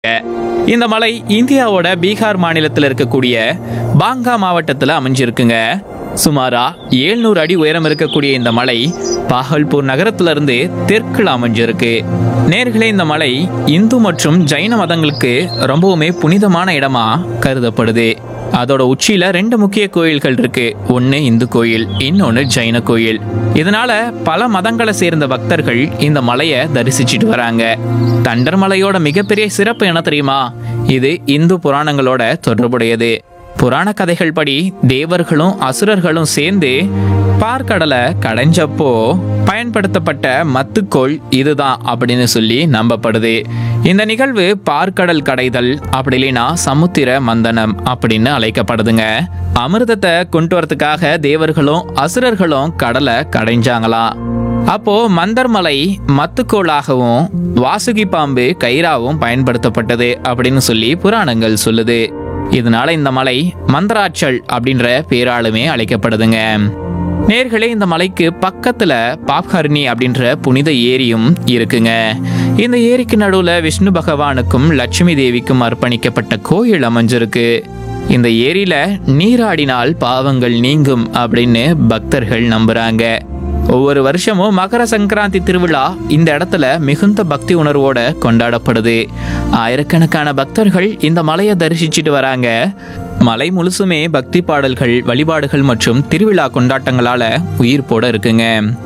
இந்த மலை இந்தியாவோட பீகார் மாநிலத்தில் இருக்கக்கூடிய பாங்கா மாவட்டத்தில் அமைஞ்சிருக்குங்க சுமாரா 700 அடி உயரம் இருக்கக்கூடிய இந்த மலை பாகல்பூர் நகரத்திலிருந்து தெற்குல அமைஞ்சிருக்கு நேர்களே இந்த மலை இந்து மற்றும் ஜைன மதங்களுக்கு ரொம்பவுமே புனிதமான இடமா கருதப்படுது அதோட உச்சியில ரெண்டு முக்கிய கோயில்கள் இருக்கு ஒன்னு இந்து கோயில் இன்னொன்னு ஜைன கோயில் இதனால பல மதங்களை சேர்ந்த பக்தர்கள் இந்த மலையை தரிசிச்சிட்டு வராங்க தண்டர் மலையோட மிகப்பெரிய சிறப்பு என்ன தெரியுமா இது இந்து புராணங்களோட தொடர்புடையது புராண கதைகள் படி தேவர்களும் அசுரர்களும் சேர்ந்து பார்க்கடலை கடைஞ்சப்போ பயன்படுத்தப்பட்ட மத்துக்கோள் இதுதான் அப்படின்னு சொல்லி நம்பப்படுது இந்த நிகழ்வு பார்க்கடல் கடைதல் அப்படி இல்லைன்னா சமுத்திர மந்தனம் அப்படின்னு அழைக்கப்படுதுங்க அமிர்தத்தை கொண்டு வரதுக்காக தேவர்களும் அசுரர்களும் கடலை கடைஞ்சாங்களாம் அப்போ மந்தர்மலை மத்துக்கோளாகவும் வாசுகி பாம்பு கயிறாவும் பயன்படுத்தப்பட்டது அப்படின்னு சொல்லி புராணங்கள் சொல்லுது இதனால இந்த மலை மந்தராச்சல் அப்படின்ற பேராலுமே அழைக்கப்படுதுங்க நேர்களே இந்த மலைக்கு பக்கத்துல பாப்ஹர்னி அப்படின்ற புனித ஏரியும் இருக்குங்க இந்த ஏரிக்கு நடுவுல விஷ்ணு பகவானுக்கும் லட்சுமி தேவிக்கும் அர்ப்பணிக்கப்பட்ட கோயில் அமைஞ்சிருக்கு இந்த ஏரியில நீராடினால் பாவங்கள் நீங்கும் அப்படின்னு பக்தர்கள் நம்புறாங்க ஒவ்வொரு வருஷமும் மகர சங்கராந்தி திருவிழா இந்த இடத்துல மிகுந்த பக்தி உணர்வோட கொண்டாடப்படுது ஆயிரக்கணக்கான பக்தர்கள் இந்த மலையை தரிசிச்சுட்டு வராங்க மலை முழுசுமே பக்தி பாடல்கள் வழிபாடுகள் மற்றும் திருவிழா கொண்டாட்டங்களால உயிர் போட இருக்குங்க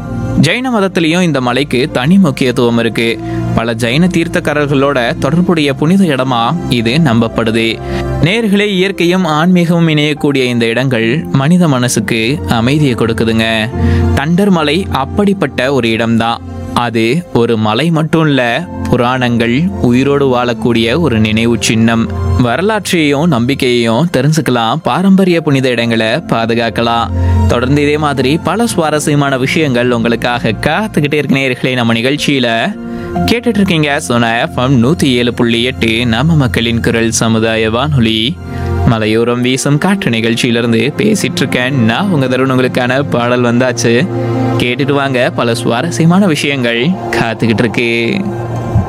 ஜைன மதத்திலையும் இந்த மலைக்கு தனி முக்கியத்துவம் இருக்கு பல ஜைன தீர்த்தக்காரர்களோட தொடர்புடைய புனித இடமா இது நம்பப்படுது நேர்களே இயற்கையும் ஆன்மீகமும் இணையக்கூடிய இந்த இடங்கள் மனித மனசுக்கு அமைதியை கொடுக்குதுங்க தண்டர் மலை அப்படிப்பட்ட ஒரு இடம்தான் அது ஒரு மலை மட்டும் இல்ல புராணங்கள் உயிரோடு வாழக்கூடிய ஒரு நினைவு சின்னம் வரலாற்றையும் நம்பிக்கையையும் தெரிஞ்சுக்கலாம் பாரம்பரிய புனித இடங்களை பாதுகாக்கலாம் தொடர்ந்து இதே மாதிரி பல சுவாரஸ்யமான விஷயங்கள் உங்களுக்காக காத்துக்கிட்டே இருக்க நேர்களே நம்ம நிகழ்ச்சியில கேட்டுட்டு இருக்கீங்க சோனா எஃப்எம் நூத்தி ஏழு புள்ளி எட்டு நம்ம மக்களின் குரல் சமுதாய வானொலி மலையோரம் வீசும் காற்று நிகழ்ச்சியிலிருந்து பேசிட்டு இருக்கேன் நான் உங்க தருண் உங்களுக்கான பாடல் வந்தாச்சு கேட்டுட்டு வாங்க பல சுவாரஸ்யமான விஷயங்கள் காத்துக்கிட்டு இருக்கு